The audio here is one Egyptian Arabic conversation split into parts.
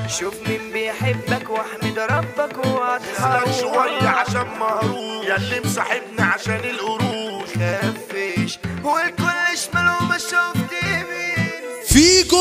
شوف مين بيحبك واحمد ربك اسلك واضحك شوية عشان مهروس ياللي مصاحبني عشان القروش خفش والكل شمال وما شفت مين فيجو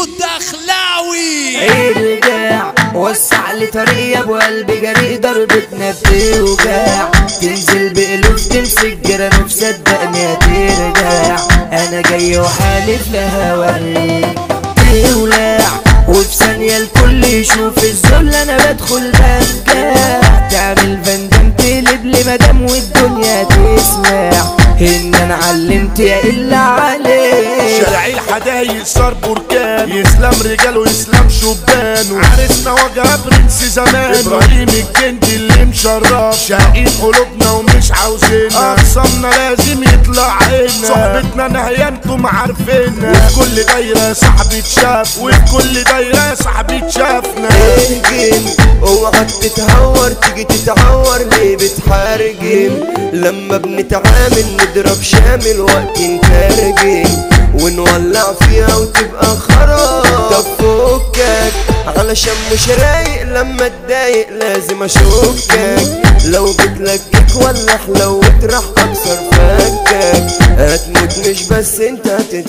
الدخلاوي ارجع وسع لي طريق يا ابو قلبي جري ضربتنا بتوجع تنزل بقلوب تمسك جرانوب صدقني هترجع انا جاي وحالف لها اوريك تولع وفي ثانية الكل يشوف الذل انا بدخل برجع تعمل فندم تقلب لي مدام والدنيا تسمع ان انا علمت يا الا عليك شارع الحدايق صار بركان يسلم رجال ويسلم شبان عرسنا وجه برنس زمان ابراهيم الجندي اللي مشرف شاقين قلوبنا ومش عاوزيننا اقسامنا لازم يطلع عنا صحبتنا نهيانكم عارفيننا وفي كل دايره صاحبي اتشاف وفي كل دايره صاحبي اتشافنا تهجم اوعى تتهور تيجي تتعور ليه بتحرجم لما بنتعامل نضرب شامل وقت نترجم ونولع فيها وتبقى خراب طب فكك علشان مش رايق لما اتضايق لازم اشكك لو بتلكك ولا حلوت راح اكسر فكك هتموت مش بس انت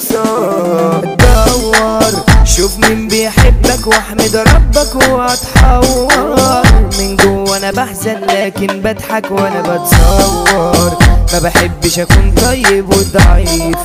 هتتصاب دور شوف مين بيحبك واحمد ربك واتحور من جوه انا بحزن لكن بضحك وانا بتصور ما بحبش اكون طيب وضعيف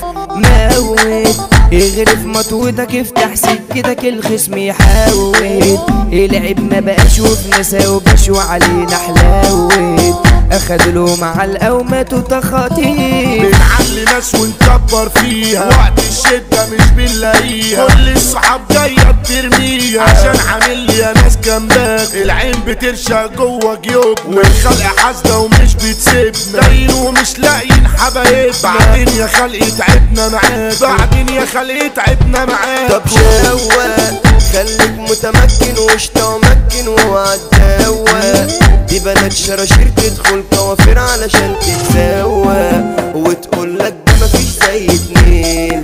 موت اغرف مطوتك افتح سكتك الخصم يحاول العب ما بقاش وفي نسا وبشو علينا حلاوت اخدوا له مع القومات وتخاطيف بنعلي ناس ونكبر فيها وقت الشدة مش بنلاقيها كل الصحاب جاية بترميها عشان عامل لي يا ناس جنبك العين بترشق جوه جيوب والخلق حاسدة ومش بتسيبنا داين ومش لاقيين حبايب بعدين يا خلق تعبنا معاك بعدين يا خلق تعبنا معاك طب شوق خليك متمكن واشتا مكن وعداوة دي بلد شراشير تدخل كوافير علشان تتساوى وتقول لك ده مفيش زي اتنين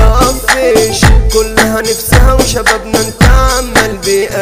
طفش كلها نفسها وشبابنا انت عمال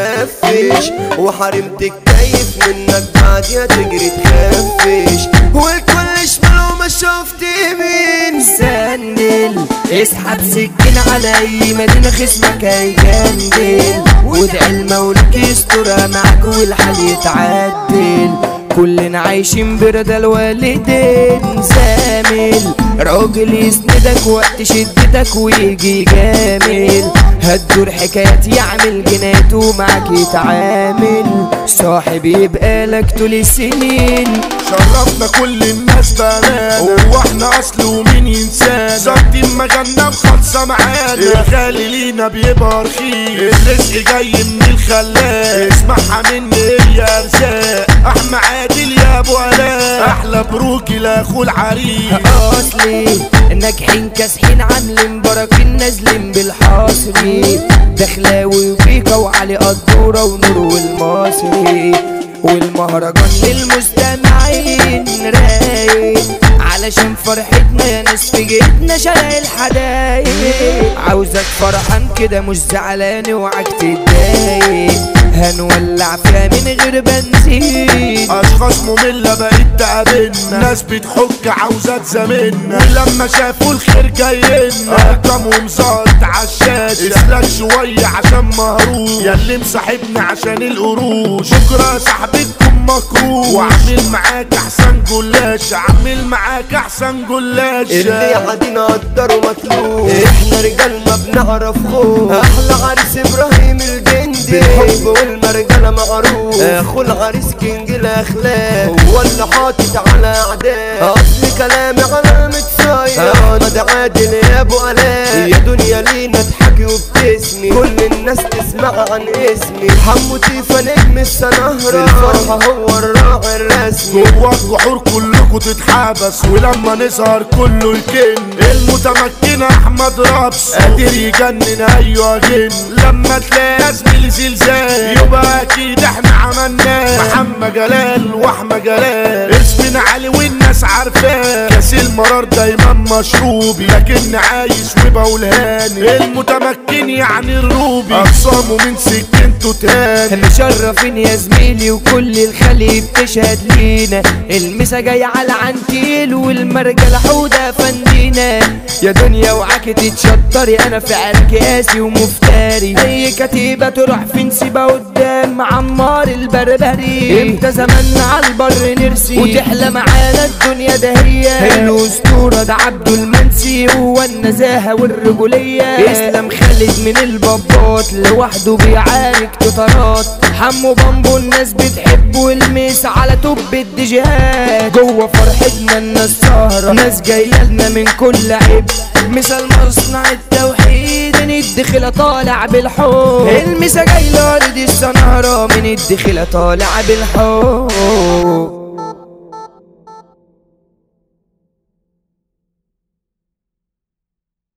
بيقفش وحرمت الكيف منك بعديها تجري تخفش والكل شمال وما شفت مين سندل اسحب سكين على اي مدينة خصمك هيجندل وادعي المولك يسترها معاك والحال يتعدل كلنا عايشين برضا الوالدين زامل راجل يسندك وقت شدتك ويجي جامل هتدور حكايات يعمل جنات ومعاك يتعامل صاحب يبقى لك طول السنين شرفنا كل الناس بأمان هو احنا اصل ومين ينسانا ظابطين مجالنا مخلصة معانا الغالي لينا بيبقى رخيص الرزق جاي من الخلاق اسمعها مني يا ارزاق احمى عادل يا ابو علاء احلى بروكي لاخو العريس اصلي ناجحين كاسحين عاملين براكين نازلين بالحصري دخلاوي وبيكا وعلي قدورة ونور والمصري والمهرجان للمستمعين رايق علشان فرحتنا يا ناس في جيتنا شارع الحدايق عاوزك فرحان كده مش زعلان اوعك تتضايق هنولع فيها من غير بنزين اشخاص مملة بقيت تقابلنا ناس بتحك عاوزة تزاملنا ولما شافوا الخير جايلنا ارقامهم ظهرت عالشاشة اسلك شوية عشان مهروس ياللي مصاحبنا عشان القروش بكرة صاحبتكم مكروه وعامل معاك احسن جلاش عامل معاك احسن اللي جلاش قاعدين قدروا مطلوب احنا رجال ما بنعرف خوف احلى عريس ابراهيم الجندي بالحب والمرجله معروف اخو العريس كينج الاخلاق هو اللي حاطط على اعداء اصل كلامي علامة صايع احمد عادل يا ابو الاء يا دنيا لينا تحكي وبتسمي كل الناس تسمع عن اسمي حمو تيفا نجم السنهرة الفرحة هو الراعي الرسمي جوا الجحور كلكوا تتحبس ولما نظهر كله يكن المتمكن احمد رابس قادر يجنن ايوه جن لما تلاقي زميلي زلزال يبقى اكيد احنا عملناه محمد جلال واحمد جلال اسمنا علي والناس عارفاه كاس المرار دايما مشروبي لكن عايش وبقول هاني المتمكن يعني الروبي اقصى حرام ومن سكنته تاني مشرفين يا زميلي وكل الخلي بتشهد لينا المسا جاي على عنتيل والمرجلة حودة فندينا يا دنيا وعاكي تتشطري انا في عرك قاسي ومفتري اي كتيبة تروح في نسيبة قدام عمار البربري امتى زماننا على البر نرسي وتحلى معانا الدنيا دهية الاسطورة ده عبده المنسي هو النزاهة والرجولية اسلام خالد من البابات لوحده بيعارك تطارات حمو بامبو الناس بتحبه الميس على توب الديجيهات جوه فرحتنا الناس سهرة ناس جاية لنا من كل عيب مثال مصنع التوحيد من الدخلة طالع بالحب المسا جاي لارض السنارة من الدخلة طالع بالحب